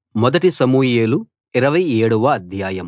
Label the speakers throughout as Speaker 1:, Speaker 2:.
Speaker 1: మొదటి సమూయేలు ఇరవై ఏడవ అధ్యాయం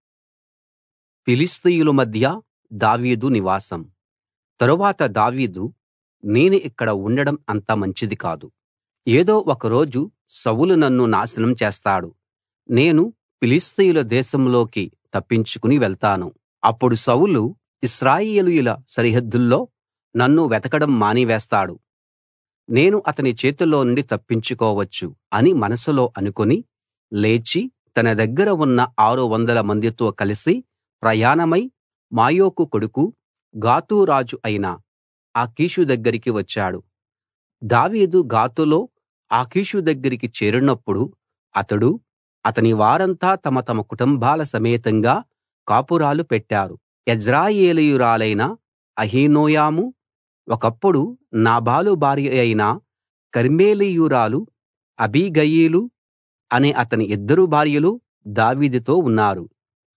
Speaker 1: ఫిలిష్తీయుల మధ్య దావీదు నివాసం తరువాత దావీదు నేను ఇక్కడ ఉండడం అంత మంచిది కాదు ఏదో ఒక రోజు సౌలు నన్ను నాశనం చేస్తాడు నేను ఫిలిష్తీయుల దేశంలోకి తప్పించుకుని వెళ్తాను అప్పుడు సౌలు ఇశ్రాయేలీయుల సరిహద్దుల్లో నన్ను వెతకడం మానివేస్తాడు నేను అతని చేతిలో నుండి తప్పించుకోవచ్చు అని మనసులో అనుకుని లేచి తన దగ్గర ఉన్న ఆరు వందల మందితో కలిసి ప్రయాణమై మాయోకు కొడుకు గాతు రాజు అయిన ఆకీషు దగ్గరికి వచ్చాడు దావీదు గాతులో ఆకీషు దగ్గరికి చేరినప్పుడు అతడూ అతని వారంతా తమ తమ కుటుంబాల సమేతంగా కాపురాలు పెట్టారు యెజ్రెయేలీయురాలైన అహీనోయము ఒకప్పుడు నాబాలు భార్య అయిన కర్మెలీయురాలు అబీగయీలు అనే అతని ఇద్దరు భార్యలు దావీదుతో ఉన్నారు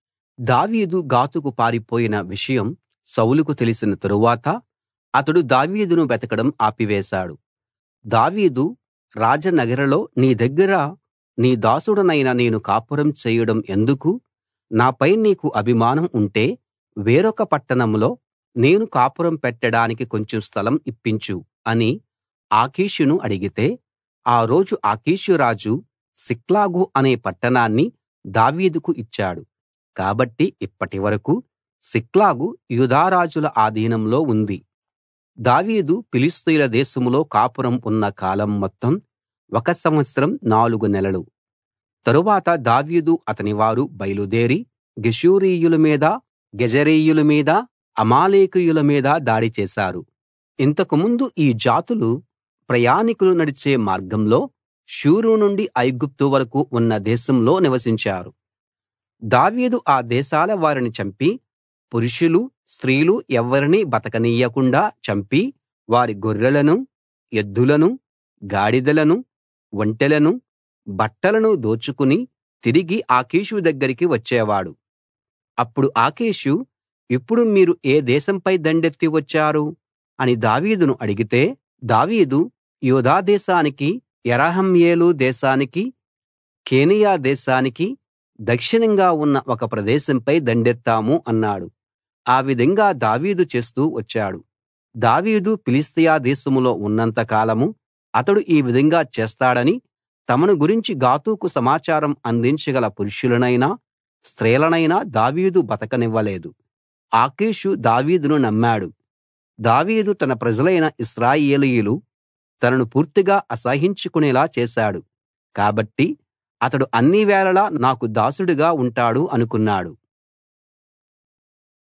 Speaker 1: దావీదు గాతుకు పారిపోయిన విషయం సౌలుకు తెలిసిన తరువాత అతడు దావీదును వెతకడం ఆపివేశాడు దావీదు రాజనగరులో నీ దగ్గర నీ దాసుడనైన నేను కాపురం చేయడం ఎందుకు నాపై నీకు అభిమానం ఉంటే వేరొక పట్టణంలో నేను కాపురం పెట్టడానికి కొంచెం స్థలం ఇప్పించు అని ఆకీషును అడిగితే ఆ రోజు ఆకీషు రాజు సిక్లగు అనే పట్టణాన్ని దావీదుకు ఇచ్చాడు కాబట్టి ఇప్పటివరకూ సిక్లగు యూదా రాజుల ఆధీనంలో ఉంది దావీదు ఫిలిష్తీయుల దేశంలో కాపురం ఉన్న కాలం మొత్తం ఒక సంవత్సరం నాలుగు నెలలు తరువాత దావీదు అతని వారు బయలుదేరి గెషూరీయుల మీద గెజరీయుల మీద అమాలేకీయుల మీద దాడి చేశారు ఇంతకుముందు ఈ జాతులు ప్రయాణికులు నడిచే మార్గంలో షూరు నుండి ఐగుప్తు వరకూ ఉన్న దేశంలో నివసించారు దావీదు ఆ దేశాల వారిని చంపి పురుషులు స్త్రీలు ఎవ్వరినీ బతకనీయకుండా చంపి వారి గొర్రెలను ఎద్దులను గాడిదలను ఒంటెలను బట్టలను దోచుకుని తిరిగి ఆకీషు దగ్గరికి వచ్చేవాడు అప్పుడు ఆకీషు ఇప్పుడు మీరు ఏ దేశంపై దండెత్తి వచ్చారు అని దావీదును అడిగితే దావీదు యూదా దేశానికి యెరహ్మెయేలు దేశానికి కేనియా దేశానికి దక్షిణంగా ఉన్న ఒక ప్రదేశంపై దండెత్తాము అన్నాడు ఆ విధంగా దావీదు చేస్తూ వచ్చాడు దావీదు ఫిలిష్తీయ దేశంలో ఉన్నంత కాలం అతడు ఈ విధంగా చేస్తాడని తమను గురించి గాతుకు సమాచారం అందించగల పురుషులనైనా స్త్రీలనైనా దావీదు బతకనివ్వలేదు ఆకీషు దావీదును నమ్మాడు దావీదు తన ప్రజలైన ఇశ్రాయేలీయులు తనను పూర్తిగా అసహ్యించుకునేలా చేశాడు కాబట్టి అతడు అన్ని వేళలా నాకు దాసుడుగా ఉంటాడు అనుకున్నాడు